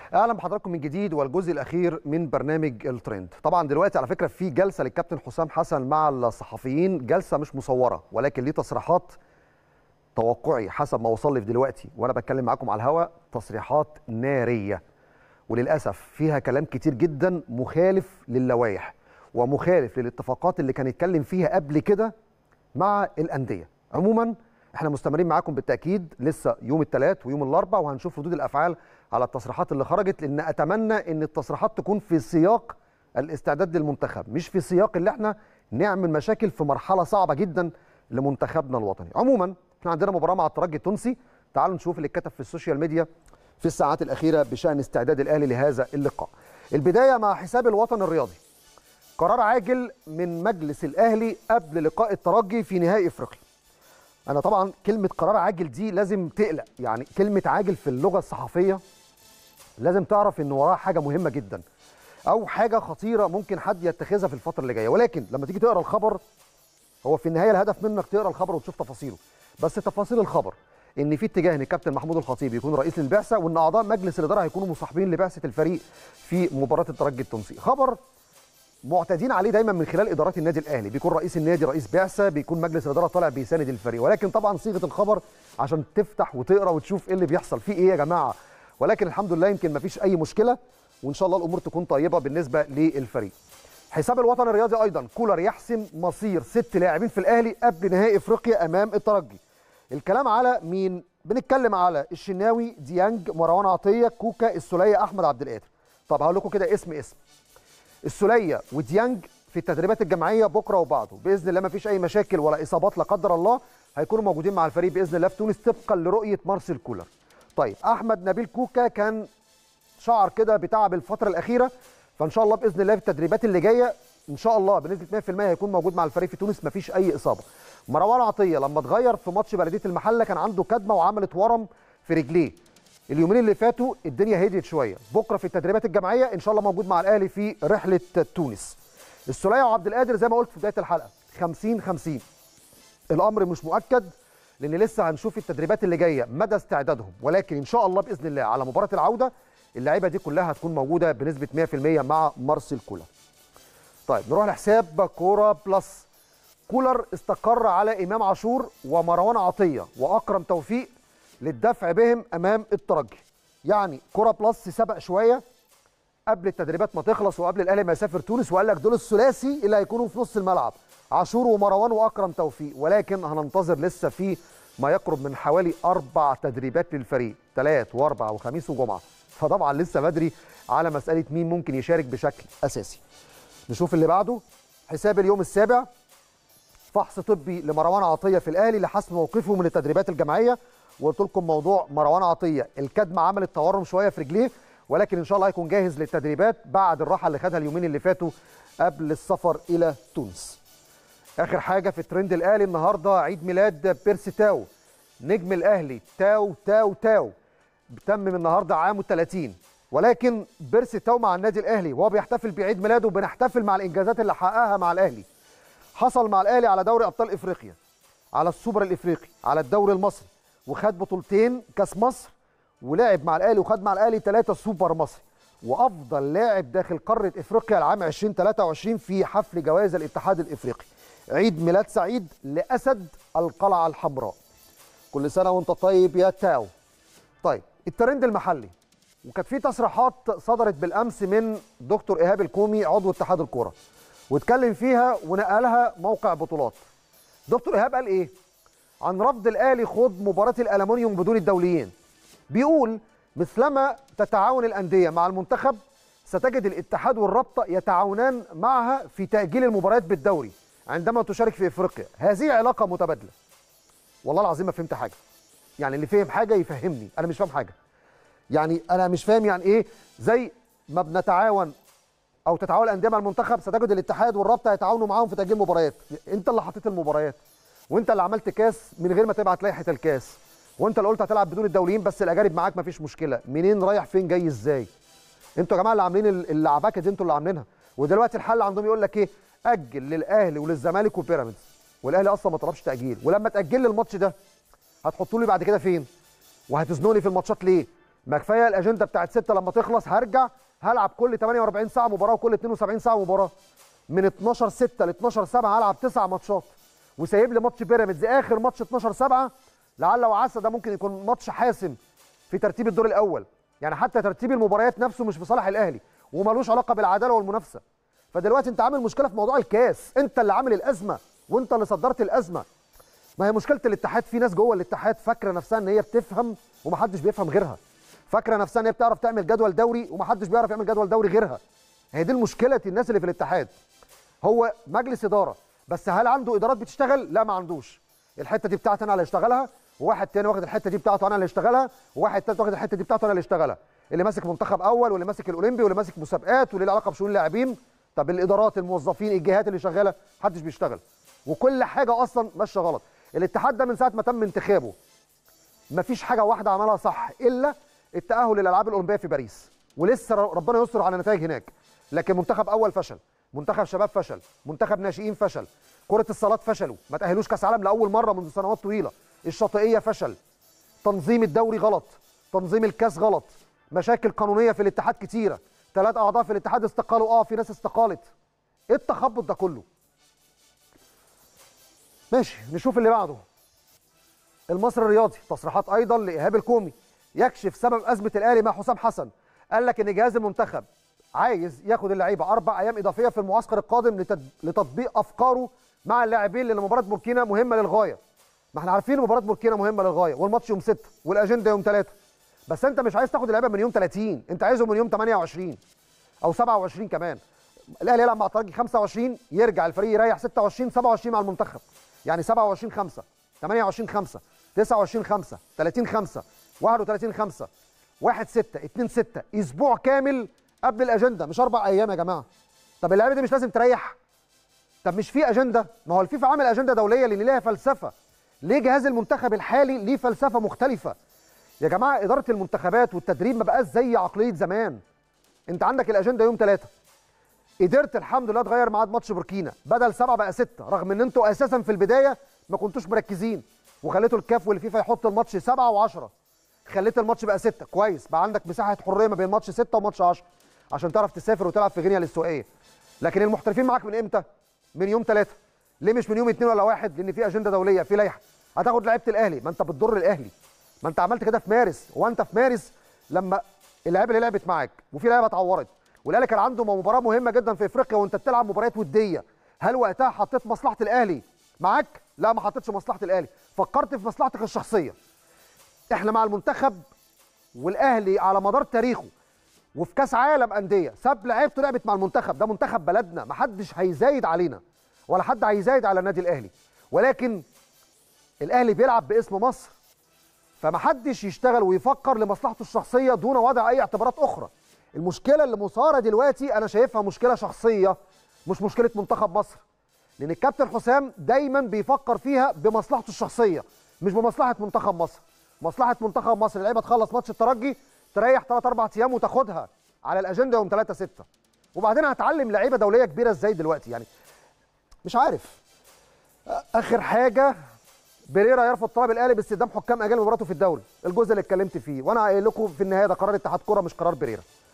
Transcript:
اهلا بحضراتكم من جديد والجزء الاخير من برنامج الترند طبعا دلوقتي على فكره في جلسه للكابتن حسام حسن مع الصحفيين جلسه مش مصوره ولكن ليه تصريحات توقعي حسب ما وصل لي في دلوقتي وانا بتكلم معاكم على الهواء تصريحات ناريه وللاسف فيها كلام كتير جدا مخالف للوائح ومخالف للاتفاقات اللي كان يتكلم فيها قبل كده مع الانديه عموما احنا مستمرين معاكم بالتاكيد لسه يوم الثلاث ويوم الاربع وهنشوف ردود الافعال على التصريحات اللي خرجت لان اتمنى ان التصريحات تكون في سياق الاستعداد للمنتخب مش في سياق اللي احنا نعمل مشاكل في مرحله صعبه جدا لمنتخبنا الوطني عموما احنا عندنا مباراه مع الترجي التونسي تعالوا نشوف اللي اتكتب في السوشيال ميديا في الساعات الاخيره بشان استعداد الاهلي لهذا اللقاء البدايه مع حساب الوطن الرياضي قرار عاجل من مجلس الاهلي قبل لقاء الترجي في نهائي افريقيا انا طبعا كلمه قرار عاجل دي لازم تقلق يعني كلمه عاجل في اللغه الصحفيه لازم تعرف ان وراها حاجه مهمه جدا او حاجه خطيره ممكن حد يتخذها في الفتره اللي جايه ولكن لما تيجي تقرا الخبر هو في النهايه الهدف منك تقرا الخبر وتشوف تفاصيله بس تفاصيل الخبر ان في اتجاه ان الكابتن محمود الخطيب يكون رئيس للبعثه وان اعضاء مجلس الاداره هيكونوا مصاحبين لبعثه الفريق في مباراه الترجي التونسي خبر معتادين عليه دايما من خلال ادارات النادي الاهلي بيكون رئيس النادي رئيس بعثه بيكون مجلس الاداره طالع بيساند الفريق ولكن طبعا صيغه الخبر عشان تفتح وتقرا وتشوف ايه اللي بيحصل فيه ايه يا جماعه ولكن الحمد لله يمكن ما فيش اي مشكله وان شاء الله الامور تكون طيبه بالنسبه للفريق حساب الوطن الرياضي ايضا كولر يحسم مصير ست لاعبين في الاهلي قبل نهائي افريقيا امام الترجي الكلام على مين بنتكلم على الشناوي ديانج مروان عطيه كوكا السوليه احمد عبد القادر طب هقول لكم كده اسم اسم السوليه وديانج في التدريبات الجماعيه بكره وبعده باذن الله ما فيش اي مشاكل ولا اصابات لا قدر الله هيكونوا موجودين مع الفريق باذن الله في تونس طبقا لرؤيه مارسيل كولر طيب احمد نبيل كوكا كان شعر كده بتعب الفتره الاخيره فان شاء الله باذن الله في التدريبات اللي جايه ان شاء الله بنسبه 100% هيكون موجود مع الفريق في تونس مفيش اي اصابه مروان عطيه لما اتغير في ماتش بلديه المحله كان عنده كدمه وعملت ورم في رجليه اليومين اللي فاتوا الدنيا هديت شويه بكره في التدريبات الجماعيه ان شاء الله موجود مع الاهلي في رحله تونس السوليه وعبد القادر زي ما قلت في بدايه الحلقه 50 50 الامر مش مؤكد لان لسه هنشوف التدريبات اللي جايه مدى استعدادهم ولكن ان شاء الله باذن الله على مباراه العوده اللعيبه دي كلها هتكون موجوده بنسبه 100% مع مارسيل كولر طيب نروح لحساب كوره بلس كولر استقر على امام عاشور ومروان عطيه واكرم توفيق للدفع بهم امام الترجي يعني كوره بلس سبق شويه قبل التدريبات ما تخلص وقبل الاهلي ما يسافر تونس وقال لك دول الثلاثي اللي هيكونوا في نص الملعب عاشور ومروان واكرم توفيق ولكن هننتظر لسه في ما يقرب من حوالي اربع تدريبات للفريق ثلاث واربع وخميس وجمعه فطبعا لسه بدري على مساله مين ممكن يشارك بشكل اساسي نشوف اللي بعده حساب اليوم السابع فحص طبي لمروان عطيه في الاهلي لحسم موقفه من التدريبات الجماعيه وقلت لكم موضوع مروان عطيه الكدمه عملت تورم شويه في رجليه ولكن ان شاء الله هيكون جاهز للتدريبات بعد الراحه اللي خدها اليومين اللي فاتوا قبل السفر الى تونس اخر حاجه في الترند الاهلي النهارده عيد ميلاد بيرسي تاو نجم الاهلي تاو تاو تاو تم النهارده عامه 30 ولكن بيرسي تاو مع النادي الاهلي وهو بيحتفل بعيد ميلاده بنحتفل مع الانجازات اللي حققها مع الاهلي حصل مع الاهلي على دوري ابطال افريقيا على السوبر الافريقي على الدوري المصري وخد بطولتين كاس مصر ولعب مع الاهلي وخد مع الاهلي ثلاثه سوبر مصري وافضل لاعب داخل قاره افريقيا العام 2023 في حفل جوائز الاتحاد الافريقي عيد ميلاد سعيد لاسد القلعه الحمراء كل سنه وانت طيب يا تاو طيب الترند المحلي وكانت في تصريحات صدرت بالامس من دكتور ايهاب الكومي عضو اتحاد الكوره واتكلم فيها ونقلها موقع بطولات دكتور ايهاب قال ايه عن رفض الاهلي خوض مباراه الالومنيوم بدون الدوليين بيقول مثلما تتعاون الانديه مع المنتخب ستجد الاتحاد والرابطه يتعاونان معها في تاجيل المباريات بالدوري عندما تشارك في افريقيا هذه علاقه متبادله والله العظيم ما فهمت حاجه يعني اللي فهم حاجه يفهمني انا مش فاهم حاجه يعني انا مش فاهم يعني ايه زي ما بنتعاون او تتعاون الانديه مع المنتخب ستجد الاتحاد والرابطه يتعاونوا معاهم في تاجيل مباريات انت اللي حطيت المباريات وانت اللي عملت كاس من غير ما تبعت لائحه الكاس وانت اللي قلت هتلعب بدون الدوليين بس الاجانب معاك مفيش مشكله منين رايح فين جاي ازاي انتوا يا جماعه اللي عاملين اللعبكه دي انتوا اللي عاملينها ودلوقتي الحل عندهم يقول لك ايه اجل للاهلي وللزمالك وبيراميدز والاهلي اصلا ما طلبش تاجيل ولما تاجل لي الماتش ده هتحطوا لي بعد كده فين وهتزنوني في الماتشات ليه ما كفايه الاجنده بتاعت 6 لما تخلص هرجع هلعب كل 48 ساعه مباراه وكل 72 ساعه مباراه من 12 6 ل 12 7 هلعب تسع ماتشات وسايب لي ماتش بيراميدز اخر ماتش 12 7 لعل وعسى ده ممكن يكون ماتش حاسم في ترتيب الدور الاول يعني حتى ترتيب المباريات نفسه مش في صالح الاهلي ومالوش علاقه بالعداله والمنافسه فدلوقتي انت عامل مشكله في موضوع الكاس انت اللي عامل الازمه وانت اللي صدرت الازمه ما هي مشكله الاتحاد في ناس جوه الاتحاد فاكره نفسها ان هي بتفهم ومحدش بيفهم غيرها فاكره نفسها ان هي بتعرف تعمل جدول دوري ومحدش بيعرف يعمل جدول دوري غيرها هي دي المشكله الناس اللي في الاتحاد هو مجلس اداره بس هل عنده ادارات بتشتغل لا ما عندوش الحته دي بتاعتي انا اللي اشتغلها وواحد تاني واخد الحته دي بتاعته انا اللي اشتغلها وواحد تالت واخد الحته دي بتاعته انا اللي اشتغلها اللي ماسك منتخب اول واللي ماسك الاولمبي واللي ماسك مسابقات واللي له علاقه بشؤون اللاعبين طب الادارات الموظفين الجهات اللي شغاله محدش بيشتغل وكل حاجه اصلا ماشيه غلط الاتحاد ده من ساعه ما تم انتخابه مفيش حاجه واحده عملها صح الا التاهل للالعاب الاولمبيه في باريس ولسه ربنا يستر على النتائج هناك لكن منتخب اول فشل منتخب شباب فشل منتخب ناشئين فشل كره الصالات فشلوا ما تاهلوش كاس عالم لاول مره منذ سنوات طويله الشاطئيه فشل تنظيم الدوري غلط تنظيم الكاس غلط مشاكل قانونيه في الاتحاد كتيره ثلاث اعضاء في الاتحاد استقالوا اه في ناس استقالت ايه التخبط ده كله ماشي نشوف اللي بعده المصري الرياضي تصريحات ايضا لايهاب الكومي يكشف سبب ازمه الاهلي مع حسام حسن قال لك ان جهاز المنتخب عايز ياخد اللعيبه اربع ايام اضافيه في المعسكر القادم لتطبيق افكاره مع اللاعبين لان مباراه بوركينا مهمه للغايه ما احنا عارفين مباراه بوركينا مهمه للغايه والماتش يوم 6 والاجنده يوم 3 بس انت مش عايز تاخد اللعيبه من يوم 30 انت عايزهم من يوم 28 او 27 كمان الاهلي يلعب مع الترجي 25 يرجع الفريق يريح 26 27 مع المنتخب يعني 27 5 28 5 29 5 30 5 31 5 1 6 2 6 اسبوع كامل قبل الاجنده مش اربع ايام يا جماعه طب اللعيبه دي مش لازم تريح طب مش في اجنده ما هو الفيفا عامل اجنده دوليه لان ليها فلسفه ليه جهاز المنتخب الحالي ليه فلسفه مختلفه يا جماعه اداره المنتخبات والتدريب ما بقاش زي عقليه زمان انت عندك الاجنده يوم ثلاثة قدرت الحمد لله تغير ميعاد ماتش بوركينا بدل سبعه بقى سته رغم ان انتوا اساسا في البدايه ما كنتوش مركزين وخليتوا الكاف والفيفا يحط الماتش سبعه و10 خليت الماتش بقى سته كويس بقى عندك مساحه حريه ما بين ماتش سته وماتش 10 عشان تعرف تسافر وتلعب في غينيا الاستوائيه لكن المحترفين معاك من امتى؟ من يوم ثلاثة ليه مش من يوم اثنين ولا واحد؟ لان في اجنده دوليه في لائحه هتاخد لعيبه الاهلي ما انت بتضر الاهلي ما انت عملت كده في مارس وانت في مارس لما اللعيبه اللي لعبت معاك وفي لعيبه اتعورت والاهلي كان عنده مباراه مهمه جدا في افريقيا وانت بتلعب مباريات وديه هل وقتها حطيت مصلحه الاهلي معاك لا ما حطيتش مصلحه الاهلي فكرت في مصلحتك الشخصيه احنا مع المنتخب والاهلي على مدار تاريخه وفي كاس عالم انديه ساب لعيبته لعبت مع المنتخب ده منتخب بلدنا ما حدش هيزايد علينا ولا حد هيزايد على النادي الاهلي ولكن الاهلي بيلعب باسم مصر فما حدش يشتغل ويفكر لمصلحته الشخصيه دون وضع اي اعتبارات اخرى المشكله اللي مثاره دلوقتي انا شايفها مشكله شخصيه مش مشكله منتخب مصر لان الكابتن حسام دايما بيفكر فيها بمصلحته الشخصيه مش بمصلحه منتخب مصر مصلحه منتخب مصر اللعيبه تخلص ماتش الترجي تريح 3 4 ايام وتاخدها على الاجنده يوم 3 6 وبعدين هتعلم لعيبه دوليه كبيره ازاي دلوقتي يعني مش عارف اخر حاجه بيريرا يرفض طلب الاهلي باستخدام حكام اجانب مباراته في الدوري الجزء اللي اتكلمت فيه وانا قايل لكم في النهايه ده قرار اتحاد كوره مش قرار بيريرا